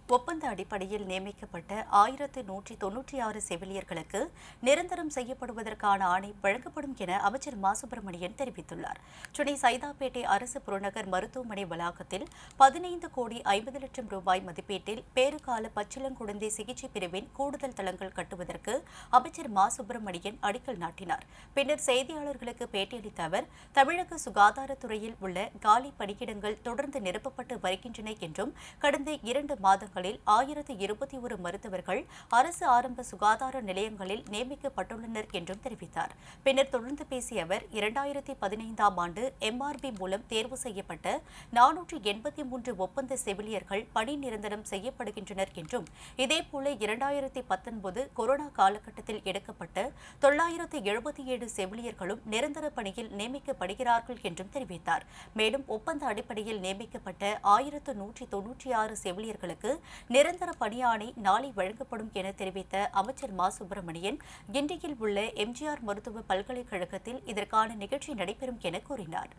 ஒப்பந்த அடிப்படையில் நியமிக்கப்பட்ட ஆயிரத்து நூற்றி தொன்னூற்றி ஆறு செவிலியர்களுக்கு நிரந்தரம் செய்யப்படுவதற்கான ஆணை வழங்கப்படும் என அமைச்சர் மா சுப்பிரமணியன் தெரிவித்துள்ளார் சென்னை சைதாப்பேட்டை அரசு புறநகர் மருத்துவமனை வளாகத்தில் பதினைந்து கோடி ஐம்பது லட்சம் ரூபாய் மதிப்பீட்டில் பேறுகால பச்சிளங்குழந்தை சிகிச்சை பிரிவின் கூடுதல் தளங்கள் கட்டுவதற்கு அமைச்சர் மா சுப்பிரமணியன் அடிக்கல் நாட்டினார் பின்னர் செய்தியாளர்களுக்கு பேட்டியளித்த அவர் தமிழக சுகாதாரத்துறையில் உள்ள காலி பணியிடங்கள் தொடர்ந்து நிரப்பப்பட்டு வருகின்றன என்றும் கடந்த இரண்டு மாதங்களில் ஆயிரத்து இருபத்தி ஒரு மருத்துவர்கள் அரசு ஆரம்ப சுகாதார நிலையங்களில் நியமிக்கப்பட்டுள்ளனர் என்றும் தெரிவித்தார் பின்னர் தொடர்ந்து பேசிய அவர் இரண்டாயிரத்தி பதினைந்தாம் ஆண்டு எம்ஆர்பி மூலம் தேர்வு செய்யப்பட்ட நானூற்றி எண்பத்தி மூன்று ஒப்பந்த செவிலியர்கள் பணி நிரந்தரம் செய்யப்படுகின்றனர் என்றும் இதேபோல இரண்டாயிரத்தி பத்தொன்பது கொரோனா காலகட்டத்தில் எடுக்கப்பட்ட தொள்ளாயிரத்து எழுபத்தி ஏழு செவிலியர்களும் நிரந்தர பணியில் நியமிக்கப்படுகிறார்கள் என்றும் தெரிவித்தார் மேலும் ஒப்பந்த அடிப்படையில் நியமிக்கப்பட்ட ஆயிரத்து நூற்றி தொன்னூற்றி ஆறு செவிலியர்களுக்கு நிரந்தர பணியாணை நாளை வழங்கப்படும் என தெரிவித்த அமைச்சர் மா சுப்பிரமணியன் கிண்டியில் உள்ள எம்ஜிஆர் மருத்துவ பல்கலைக்கழகத்தில் இதற்கான நிகழ்ச்சி நடைபெறும் என கூறினார்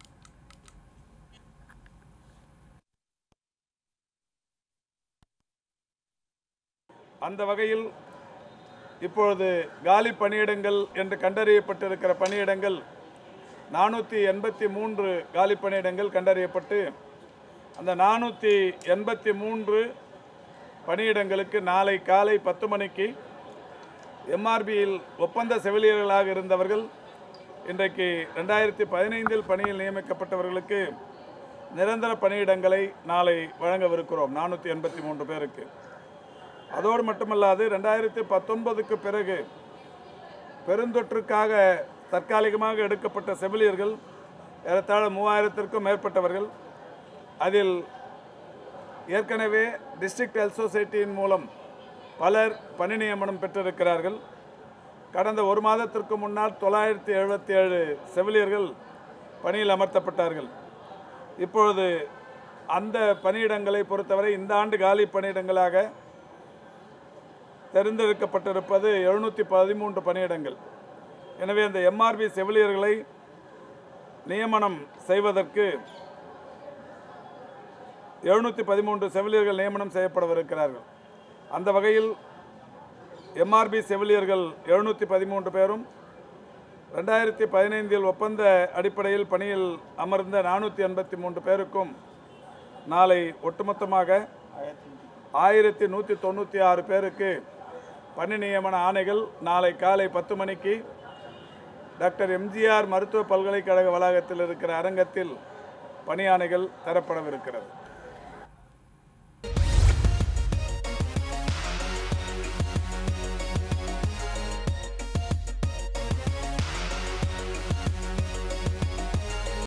அந்த வகையில் இப்பொழுது காலி பணியிடங்கள் என்று கண்டறியப்பட்டிருக்கிற பணியிடங்கள் நானூற்றி எண்பத்தி மூன்று காலி பணியிடங்கள் கண்டறியப்பட்டு அந்த நானூற்றி எண்பத்தி மூன்று பணியிடங்களுக்கு நாளை காலை பத்து மணிக்கு எம்ஆர்பியில் ஒப்பந்த செவிலியர்களாக இருந்தவர்கள் இன்றைக்கு ரெண்டாயிரத்தி பதினைந்தில் பணியில் நியமிக்கப்பட்டவர்களுக்கு நிரந்தர பணியிடங்களை நாளை வழங்கவிருக்கிறோம் நானூற்றி எண்பத்தி மூன்று பேருக்கு அதோடு மட்டுமல்லாது ரெண்டாயிரத்தி பத்தொன்பதுக்கு பிறகு பெருந்தொற்றுக்காக தற்காலிகமாக எடுக்கப்பட்ட செவிலியர்கள் ஏறத்தாழ மூவாயிரத்திற்கும் மேற்பட்டவர்கள் அதில் ஏற்கனவே டிஸ்ட்ரிக்ட் ஹெல்த் சொசைட்டியின் மூலம் பலர் பணி நியமனம் பெற்றிருக்கிறார்கள் கடந்த ஒரு மாதத்திற்கு முன்னால் தொள்ளாயிரத்தி எழுபத்தி ஏழு செவிலியர்கள் பணியில் அமர்த்தப்பட்டார்கள் இப்பொழுது அந்த பணியிடங்களை பொறுத்தவரை இந்த ஆண்டு காலி பணியிடங்களாக தெரிந்தெடுக்கப்பட்டிருப்பது எழுநூற்றி பதிமூன்று பணியிடங்கள் எனவே அந்த எம்ஆர்பி செவிலியர்களை நியமனம் செய்வதற்கு எழுநூற்றி பதிமூன்று செவிலியர்கள் நியமனம் செய்யப்படவிருக்கிறார்கள் அந்த வகையில் எம்ஆர்பி செவிலியர்கள் எழுநூற்றி பதிமூன்று பேரும் ரெண்டாயிரத்தி பதினைந்தில் ஒப்பந்த அடிப்படையில் பணியில் அமர்ந்த நானூற்றி எண்பத்தி மூன்று பேருக்கும் நாளை ஒட்டுமொத்தமாக ஆயிரத்தி நூற்றி தொண்ணூற்றி ஆறு பேருக்கு பணி நியமன ஆணைகள் நாளை காலை பத்து மணிக்கு டாக்டர் எம்ஜிஆர் மருத்துவ பல்கலைக்கழக வளாகத்தில் இருக்கிற அரங்கத்தில் பணி ஆணைகள் தரப்படவிருக்கிறது